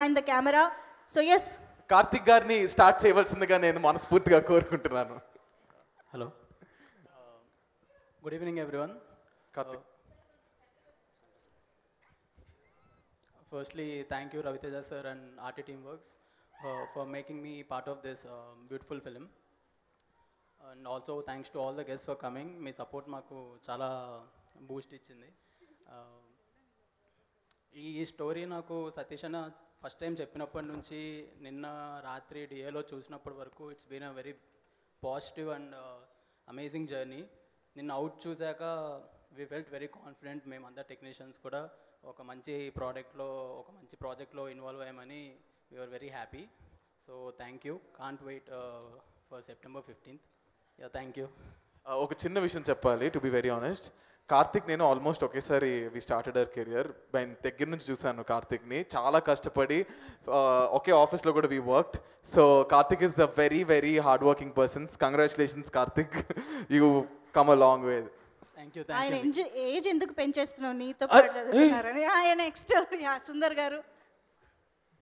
behind the camera. So yes, Karthik గారిని start చేయవలసిందిగా నేను మనస్ఫూర్తిగా కోరుకుంటున్నాను hello good evening everyone Karthik firstly thank you Raviteja sir and RT team works for making me part of this beautiful film and also thanks to all the guest for coming మీ support మాకు చాలా Boost ఇచ్చింది Uh, ఈ story నాకు సతీష్ అన్న first time చెప్పినప్పటి నుంచి నిన్న రాత్రి డిఏలో చూసినప్పటి వరకు it's been a very positive and amazing journey నిన్న అవుట్ చూశాక వి ఫెల్ట్ వెరీ కాన్ఫిడెంట్ మేము అందరు టెక్నీషియన్స్ కూడా ఒక మంచి ప్రోడక్ట్లో ఒక మంచి ప్రాజెక్ట్లో ఇన్వాల్వ్ అయ్యామని we are very happy so thank you can't wait for September fifteenth yeah thank you ఆ, ఒక చిన్న విషయం చెప్పాలి to be very honest Karthik నేను ఆల్మోస్ట్ ఒకేసారి వి స్టార్టెడ్ అవర్ కెరియర్ నేను దగ్గర నుంచి చూశాను కార్తిక్ని చాలా కష్టపడి ఆ, ఒకే ఆఫీస్లో కూడా we work so Karthik is the very very hard working persons congratulations Karthik you come a long way thank you ఆయన థ్యాంక్ యూ ఏజ్ ఎందుకు పెంచేస్తున్నావు నీతో అరే, పాటు చదువుతున్నారని ఆయన నెక్స్ట్ యా సుందర్ గారు